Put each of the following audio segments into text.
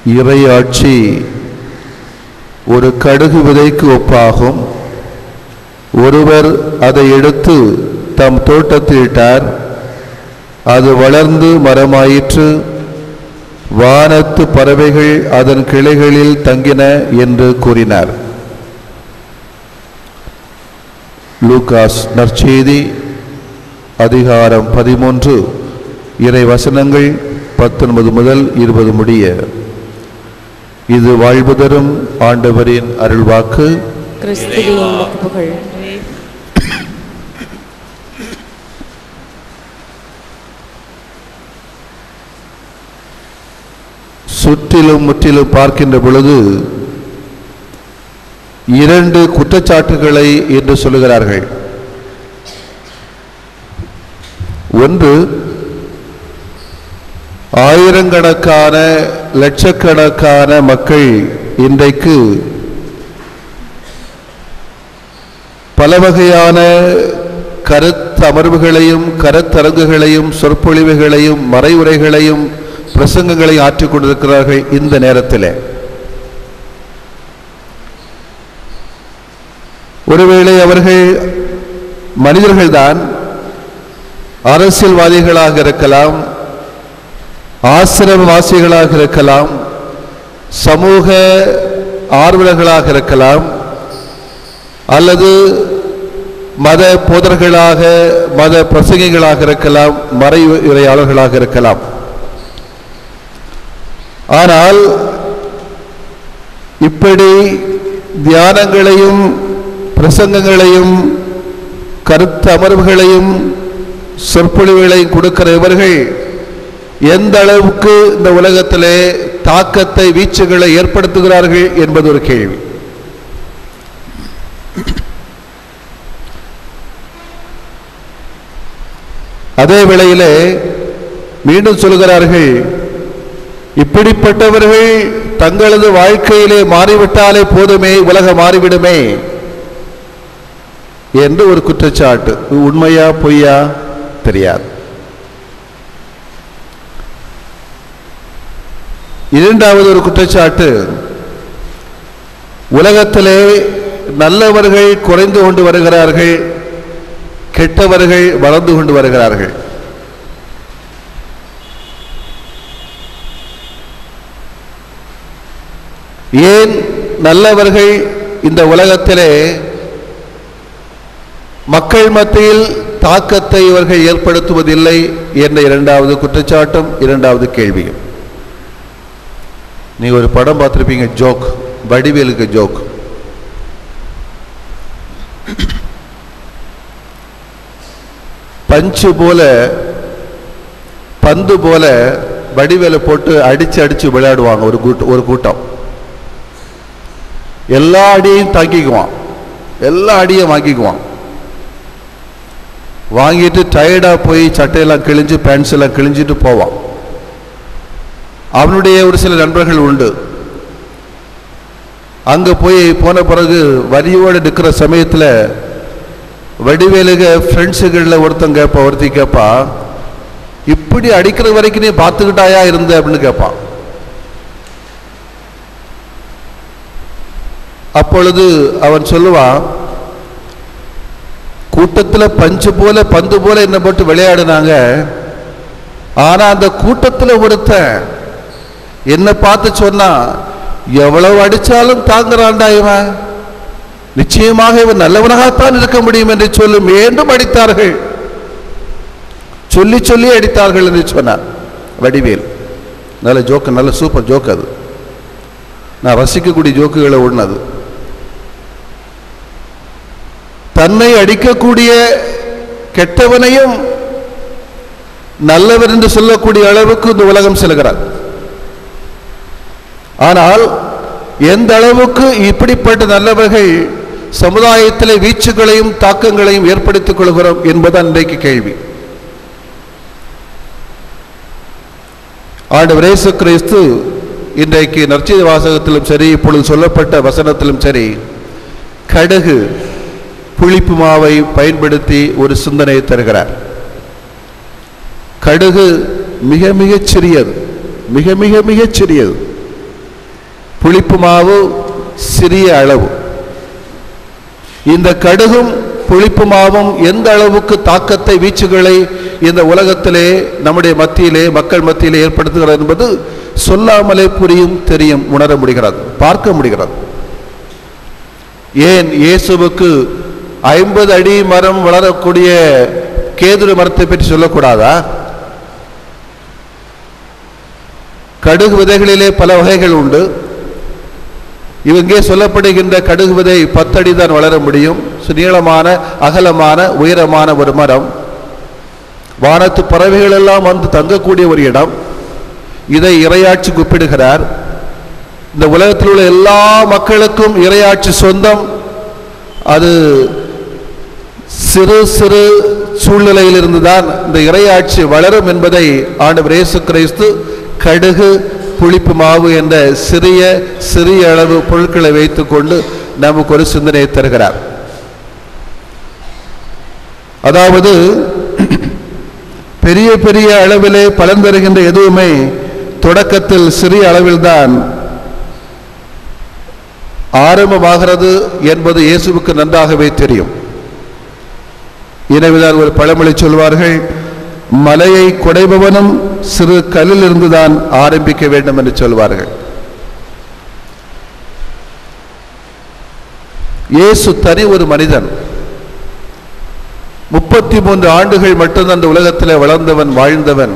இறையாட்சி ஒரு கடுகு விதைக்கு ஒப்பாகும் ஒருவர் அதை எடுத்து தம் தோட்டத்தில் இட்டார் அது வளர்ந்து மரமாயிற்று வானத்து பறவைகள் அதன் கிளைகளில் தங்கின என்று கூறினார் லூகாஸ் நற்செய்தி அதிகாரம் பதிமூன்று இறை வசனங்கள் பத்தொன்பது முதல் இருபது முடிய இது வாழ்வு தரும் ஆண்டவரின் அருள்வாக்கு கிறிஸ்துவின் உமக்கு புகழ் சுற்றிலும் முற்றிலும் பார்க்கின்ற பொழுது இரண்டு குற்றச்சாட்டுகளை என்று சொல்லுகிறார்கள் ஒன்று ஆயிரக்கணக்கான லட்சக்கணக்கான மக்கள் இன்றைக்கு பல வகையான கருத்தமர்வுகளையும் கருத்தரங்குகளையும் சொற்பொழிவுகளையும் மறைவுரைகளையும் பிரசங்கங்களை ஆற்றிக் கொண்டிருக்கிறார்கள் இந்த நேரத்தில் ஒருவேளை அவர்கள் மனிதர்கள்தான் அரசியல்வாதிகளாக இருக்கலாம் ஆசிரமவாசிகளாக இருக்கலாம் சமூக ஆர்வலர்களாக இருக்கலாம் அல்லது மத போதர்களாக மத பிரசங்கிகளாக இருக்கலாம் மறைவுரையாளர்களாக இருக்கலாம் ஆனால் இப்படி தியானங்களையும் பிரசங்கங்களையும் கருத்து அமர்வுகளையும் சொற்பொழிவுகளையும் கொடுக்கிற இவர்கள் எந்த அளவுக்கு இந்த உலகத்திலே தாக்கத்தை வீச்சுகளை ஏற்படுத்துகிறார்கள் என்பது ஒரு கேள்வி அதே வேளையிலே மீண்டும் சொல்கிறார்கள் இப்படிப்பட்டவர்கள் தங்களது வாழ்க்கையிலே மாறிவிட்டாலே போதுமே உலகம் மாறிவிடுமே என்று ஒரு குற்றச்சாட்டு இது உண்மையா பொய்யா தெரியாது இரண்டாவது ஒரு குற்றச்சாட்டு உலகத்திலே நல்லவர்கள் குறைந்து கொண்டு வருகிறார்கள் கெட்டவர்கள் வளர்ந்து கொண்டு வருகிறார்கள் ஏன் நல்லவர்கள் இந்த உலகத்திலே மக்கள் மத்தியில் தாக்கத்தை இவர்கள் ஏற்படுத்துவதில்லை என்ற இரண்டாவது குற்றச்சாட்டும் இரண்டாவது கேள்வியும் நீ ஒரு படம் பார்த்துருப்பீங்க ஜோக் வடிவேலுக்கு ஜோக் பஞ்சு போல பந்து போல வடிவேலை போட்டு அடிச்சு அடிச்சு விளையாடுவாங்க ஒரு கூட்டம் ஒரு கூட்டம் எல்லா அடியையும் தாக்கிக்குவான் எல்லா அடியும் வாங்கிக்குவான் வாங்கிட்டு டயர்டாக போய் சட்டையெல்லாம் கிழிஞ்சு பேண்ட்ஸ் எல்லாம் கிழிஞ்சிட்டு போவான் அவனுடைய ஒரு சில நண்பர்கள் உண்டு அங்கே போய் போன பிறகு வரியோடு நிற்கிற சமயத்தில் வடிவேலுக ஃப்ரெண்ட்ஸுகளில் ஒருத்தன் கேட்பா ஒருத்தி கேட்பா இப்படி அடிக்கிற வரைக்கும் நீ பார்த்துக்கிட்டாயா இருந்த அப்படின்னு கேட்பான் அப்பொழுது அவன் சொல்லுவான் கூட்டத்தில் பஞ்சு போல பந்து போல என்ன போட்டு விளையாடினாங்க ஆனா அந்த கூட்டத்தில் ஒருத்தன் என்ன பார்த்து சொன்னா எவ்வளவு அடிச்சாலும் தாங்குறான்டா இவன் நிச்சயமாக இவன் நல்லவனாகத்தான் இருக்க முடியும் என்று சொல்லி மீண்டும் அடித்தார்கள் சொல்லி சொல்லி அடித்தார்கள் என்று சொன்னார் வடிவேல் நல்ல ஜோக்கு நல்ல சூப்பர் ஜோக் அது நான் ரசிக்கக்கூடிய ஜோக்குகளை ஒண்ணது தன்னை அடிக்கக்கூடிய கெட்டவனையும் நல்லவர் என்று சொல்லக்கூடிய அளவுக்கு இந்த உலகம் செல்கிறார் ஆனால் எந்த அளவுக்கு இப்படிப்பட்ட நல்லவர்கள் சமுதாயத்திலே வீச்சுகளையும் தாக்கங்களையும் ஏற்படுத்திக் கொள்கிறோம் என்பதுதான் இன்றைக்கு கேள்வி ஆண்டவர் இயேசு கிறிஸ்து இன்றைக்கு நற்செய்தி வாசகத்திலும் சரி இப்பொழுது சொல்லப்பட்ட வசனத்திலும் சரி கடுகு புளிப்பு மாவை பயன்படுத்தி ஒரு சிந்தனையை தருகிறார் கடுகு மிக மிகச் சிறியது மிக மிக மிகச் சிறியது புளிப்பு மாவு சிறிய அளவு இந்த கடுகும் புளிப்பு மாவும் எந்த அளவுக்கு தாக்கத்தை வீச்சுகளை இந்த உலகத்திலே நம்முடைய மத்தியிலே மக்கள் மத்தியிலே ஏற்படுத்துகிறது என்பது சொல்லாமலே புரியும் தெரியும் உணர முடிகிறது பார்க்க முடிகிறது ஏன் இயேசுவுக்கு ஐம்பது அடி மரம் வளரக்கூடிய கேதுரு மரத்தை பற்றி சொல்லக்கூடாதா கடுகு விதைகளிலே பல வகைகள் உண்டு இவங்கே சொல்லப்படுகின்ற கடுகு விதை பத்தடி தான் வளர முடியும் சு- நீளமான அகலமான உயரமான ஒரு மரம் வானத்து பறவைகள் எல்லாம் வந்து தங்கக்கூடிய ஒரு இடம் இதை இரையாட்சி குறிப்பிடுகிறார் இந்த உலகத்தில் உள்ள எல்லா மக்களுக்கும் இரையாட்சி சொந்தம் அது சிறு சிறு சூழ்நிலையிலிருந்து தான் இந்த இறையாட்சி வளரும் என்பதை ஆண்டவர் இயேசு கிறிஸ்து கடுகு புளிப்பு மாவு என்ற சிறிய சிறிய அளவு பொருட்களை வைத்துக்கொண்டு நமக்கு ஒரு சிந்தனையை தருகிறார் அதாவது பெரிய பெரிய அளவிலே பலன் தருகின்ற எதுவுமே தொடக்கத்தில் சிறிய அளவில்தான் ஆரம்பமாகிறது என்பது இயேசுவுக்கு நன்றாகவே தெரியும் எனவேதான் ஒரு பழமொழி சொல்வார்கள் மலையை குடைபவனும் சிறு கல்லில் இருந்துதான் ஆரம்பிக்க வேண்டும் என்று சொல்வார்கள் இயேசு தனி ஒரு மனிதன் முப்பத்தி மூன்று ஆண்டுகள் மட்டும்தான் அந்த உலகத்தில் வளர்ந்தவன் வாழ்ந்தவன்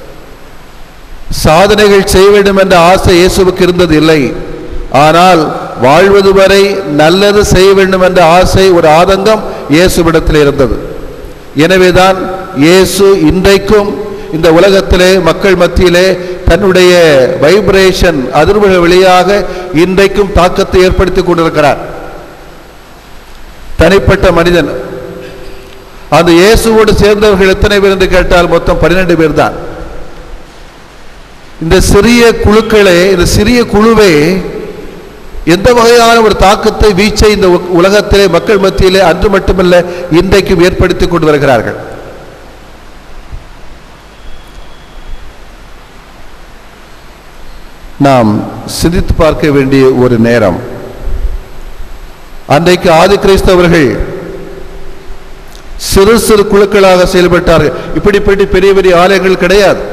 சாதனைகள் செய்ய வேண்டும் என்ற ஆசை இயேசுவுக்கு இருந்தது இல்லை ஆனால் வாழ்வது வரை நல்லது செய்ய வேண்டும் என்ற ஆசை ஒரு ஆதங்கம் இயேசுவிடத்தில் இருந்தது எனவேதான் இயேசு இன்றைக்கும் இந்த உலகத்திலே மக்கள் மத்தியிலே தன்னுடைய வைப்ரேஷன் அதிர்வுகள் வழியாக இன்றைக்கும் தாக்கத்தை ஏற்படுத்தி கொண்டிருக்கிறார் தனிப்பட்ட மனிதன் அந்த இயேசுவோடு சேர்ந்தவர்கள் எத்தனை பேர் என்று கேட்டால் மொத்தம் பன்னிரெண்டு பேர் தான் இந்த சிறிய குழுக்களே இந்த சிறிய குழுவே எந்த வகையான ஒரு தாக்கத்தை வீச்சை இந்த உ- உலகத்திலே மக்கள் மத்தியிலே அன்று மட்டுமல்ல இன்றைக்கும் ஏற்படுத்தி கொண்டு வருகிறார்கள் நாம் சிந்தித்து பார்க்க வேண்டிய ஒரு நேரம் அன்றைக்கு ஆதி கிறிஸ்தவர்கள் சிறு சிறு குழுக்களாக செயல்பட்டார்கள் இப்படிப்பட்ட பெரிய பெரிய ஆலயங்கள் கிடையாது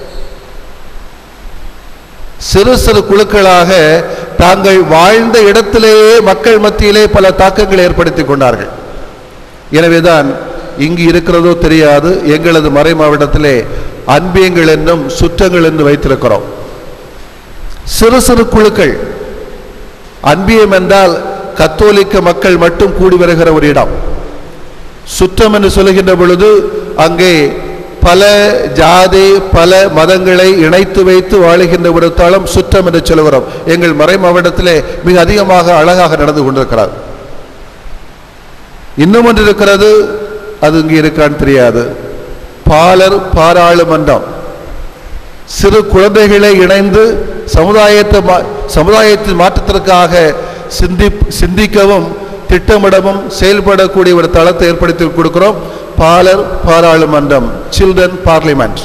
சிறு சிறு குழுக்களாக தாங்கள் வாழ்ந்த இடத்திலேயே மக்கள் மத்தியிலே பல தாக்கங்களை ஏற்படுத்தி கொண்டார்கள் எனவேதான் இங்கு இருக்கிறதோ தெரியாது எங்களது மறை மாவட்டத்திலே அன்பியங்கள் என்னும் சுற்றங்கள் என்று வைத்திருக்கிறோம் சிறு சிறு குழுக்கள் அன்பியம் என்றால் கத்தோலிக்க மக்கள் மட்டும் கூடி வருகிற ஒரு இடம் சுற்றம் என்று சொல்லுகின்ற பொழுது அங்கே பல ஜாதி பல மதங்களை இணைத்து வைத்து வாழுகின்ற ஒரு தளம் சுற்றம் என்று சொல்கிறோம் எங்கள் மறை மாவட்டத்திலே மிக அதிகமாக அழகாக நடந்து கொண்டிருக்கிறார் இன்னும் ஒன்று இருக்கிறது அது இங்கே இருக்கான்னு தெரியாது பாலர் பாராளுமன்றம் சிறு குழந்தைகளை இணைந்து சமுதாயத்தை மா- சமுதாயத்தின் மாற்றத்திற்காக சிந்தி சிந்திக்கவும் திட்டமிடவும் செயல்படக்கூடிய ஒரு தளத்தை ஏற்படுத்தி கொடுக்கிறோம் பாலர் பாராளுமன்றம் சில்ட்ரன் பார்லிமெண்ட்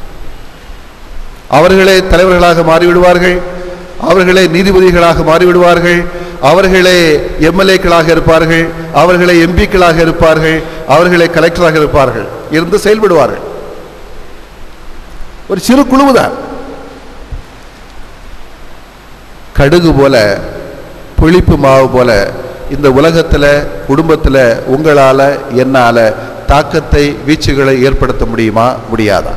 அவர்களே தலைவர்களாக மாறிவிடுவார்கள் அவர்களே நீதிபதிகளாக மாறிவிடுவார்கள் அவர்களே எம்எல்ஏக்களாக இருப்பார்கள் அவர்களே எம்பிக்களாக இருப்பார்கள் அவர்களே கலெக்டராக இருப்பார்கள் இருந்து செயல்படுவார்கள் ஒரு சிறு குழுவுதான் கடுகு போல புளிப்பு மாவு போல இந்த உலகத்தில் குடும்பத்தில் உங்களால் என்னால் தாக்கத்தை வீச்சுகளை ஏற்படுத்த முடியுமா முடியாதா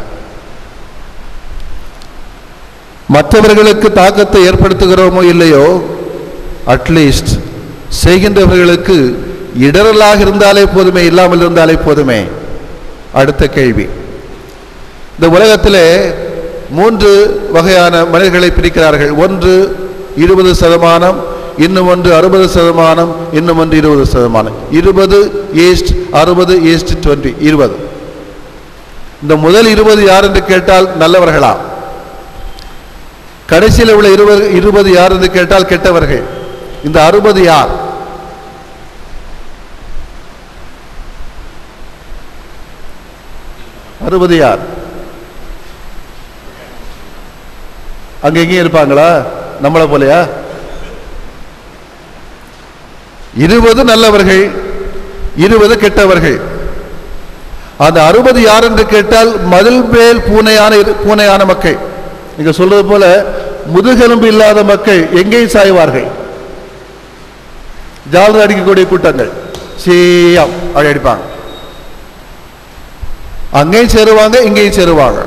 மற்றவர்களுக்கு தாக்கத்தை ஏற்படுத்துகிறோமோ இல்லையோ அட்லீஸ்ட் செய்கின்றவர்களுக்கு இடரலாக இருந்தாலே போதுமே இல்லாமல் இருந்தாலே போதுமே அடுத்த கேள்வி இந்த உலகத்திலே மூன்று வகையான மனிதர்களை பிரிக்கிறார்கள் ஒன்று இருபது சதமானம் இன்னும் ஒன்று அறுபது சதமானம் இன்னும் ஒன்று இருபது சதமானம் இருபது ஈஸ்ட் அறுபது ஈஸ்ட் டுவெண்ட்டி இருபது இந்த முதல் இருபது யார் என்று கேட்டால் நல்லவர்களா கடைசியில் உள்ள இருபது இருபது யார் என்று கேட்டால் கெட்டவர்கள் இந்த அறுபது யார் அறுபது யார் அங்க எங்கேயும் இருப்பாங்களா நம்மளை போலயா இருபது நல்லவர்கள் இருபது கெட்டவர்கள் அந்த அறுபது யார் என்று கேட்டால் மதில் மேல் பூனையான இரு- பூனையான மக்கள் நீங்க சொல்றது போல முதுகெலும்பு இல்லாத மக்கள் எங்கேயும் சாய்வார்கள் ஜாலர் அடிக்கக்கூடிய கூட்டங்கள் சீயம் அப்படி அடிப்பாங்க அங்கேயும் சேருவாங்க இங்கேயும் சேருவாங்க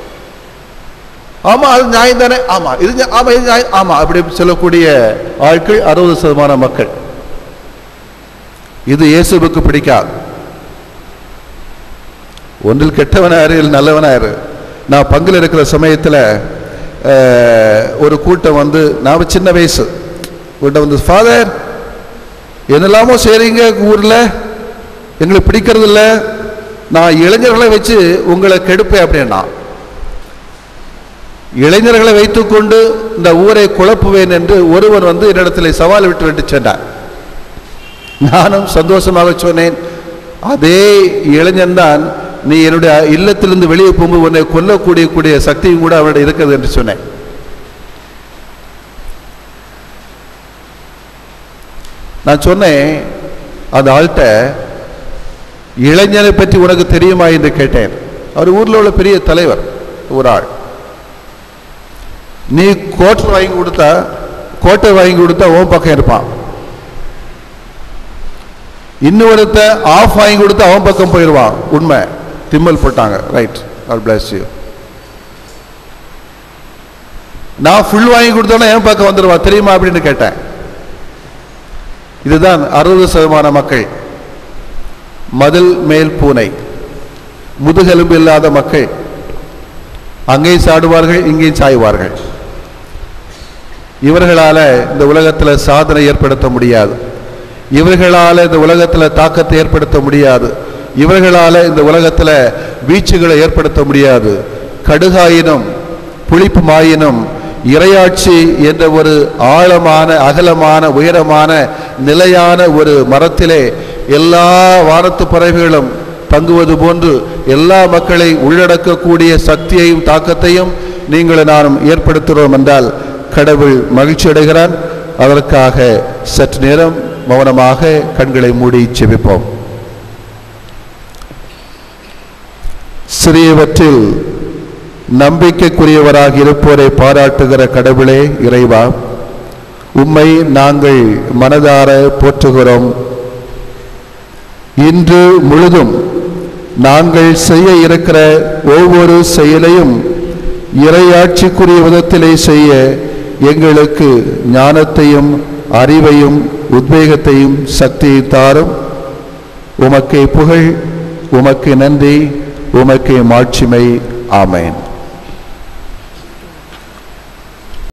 ஆமா அது நியாயம் தானே ஆமா இது நியா- ஆமா இது நியாயம் ஆமா அப்படி சொல்லக்கூடிய ஆட்கள் அறுபது சதமான மக்கள் இது இயேசுவுக்கு பிடிக்காது ஒன்றில் கெட்டவனாரு இல்லை நல்லவனாரு நான் பங்கில் இருக்கிற சமயத்தில் ஒரு கூட்டம் வந்து நான் சின்ன வயசு கூட்டம் வந்து ஃபாதர் என்னெல்லாமோ செய்றீங்க ஊரில் எங்களுக்கு பிடிக்கிறது இல்ல நான் இளைஞர்களை வச்சு உங்களை கெடுப்பேன் அப்படின்னா இளைஞர்களை வைத்துக்கொண்டு இந்த ஊரை குழப்புவேன் என்று ஒருவன் வந்து என்னிடத்தில் சவால் விட்டு விட்டு சென்றார் நானும் சந்தோஷமாக சொன்னேன் அதே இளைஞன் தான் நீ என்னுடைய இல்லத்திலிருந்து வெளியே போகும்போது உன்னை கொல்லக்கூடிய கூடிய சக்தியும் கூட அவனிடம் இருக்கிறது என்று சொன்னேன் நான் சொன்னேன் அந்த ஆள்கிட்ட இளைஞனை பற்றி உனக்கு தெரியுமா என்று கேட்டேன் அவர் ஊர்ல உள்ள பெரிய தலைவர் ஒரு ஆள் நீ கோட்டர் வாங்கி கொடுத்தா கோட்டை வாங்கி கொடுத்தா உன் பக்கம் இருப்பான் இன்னொருத்த ஆஃப் வாங்கி கொடுத்தா அவன் பக்கம் போயிடுவான் உண்மை திம்மல் போட்டாங்க ரைட் ஆல் பிளஸ் யூ நான் ஃபுல் வாங்கி கொடுத்தோன்னா என் பக்கம் வந்துடுவான் தெரியுமா அப்படின்னு கேட்டேன் இதுதான் அறுபது சதமான மக்கள் மதில் மேல் பூனை முதுகெலும்பு இல்லாத மக்கள் அங்கேயும் சாடுவார்கள் இங்கேயும் சாய்வார்கள் இவர்களால இந்த உலகத்தில் சாதனை ஏற்படுத்த முடியாது இவர்களால இந்த உலகத்தில் தாக்கத்தை ஏற்படுத்த முடியாது இவர்களால இந்த உலகத்தில் வீச்சுகளை ஏற்படுத்த முடியாது கடுகாயினும் புளிப்புமாயினும் இரையாட்சி என்ற ஒரு ஆழமான அகலமான உயரமான நிலையான ஒரு மரத்திலே எல்லா வானத்து பறவைகளும் தங்குவது போன்று எல்லா மக்களை உள்ளடக்கக்கூடிய சக்தியையும் தாக்கத்தையும் நீங்கள் நானும் ஏற்படுத்துகிறோம் என்றால் கடவுள் மகிழ்ச்சி அடைகிறான் அதற்காக சற்று நேரம் மௌனமாக கண்களை மூடி செபிப்போம் சிறியவற்றில் நம்பிக்கைக்குரியவராக இருப்போரை பாராட்டுகிற கடவுளே இறைவா உம்மை நாங்கள் மனதார போற்றுகிறோம் இன்று முழுதும் நாங்கள் செய்ய இருக்கிற ஒவ்வொரு செயலையும் இறையாட்சிக்குரிய விதத்திலே செய்ய எங்களுக்கு ஞானத்தையும் அறிவையும் உத்வேகத்தையும் சக்தியை தாரும் உமக்கே புகழ் உமக்கு நன்றி உமக்கே மாட்சிமை ஆமேன்